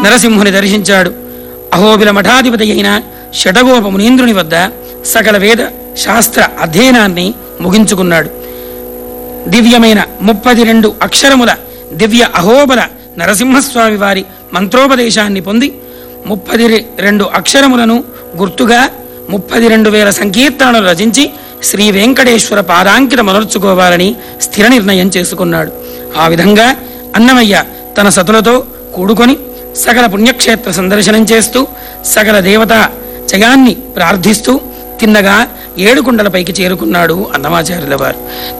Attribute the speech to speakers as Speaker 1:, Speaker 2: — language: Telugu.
Speaker 1: నరసింహుని దర్శించాడు అహోబిల మఠాధిపతి అయిన షటగోప మునీంద్రుని వద్ద సకల వేద శాస్త్ర అధ్యయనాన్ని ముగించుకున్నాడు దివ్యమైన ముప్పది రెండు అక్షరముల దివ్య అహోబల నరసింహస్వామి వారి మంత్రోపదేశాన్ని పొంది ముప్పది రె- రెండు అక్షరములను గుర్తుగా ముప్పది రెండు వేల సంకీర్తనలు రచించి శ్రీ వెంకటేశ్వర పాదాంకిత మొదర్చుకోవాలని స్థిర నిర్ణయం చేసుకున్నాడు ఆ విధంగా అన్నమయ్య తన సతులతో కూడుకొని సకల పుణ్యక్షేత్ర సందర్శనం చేస్తూ సకల దేవతా జయాన్ని ప్రార్థిస్తూ తిన్నగా ఏడుకొండలపైకి చేరుకున్నాడు అన్నమాచార్యుల వారు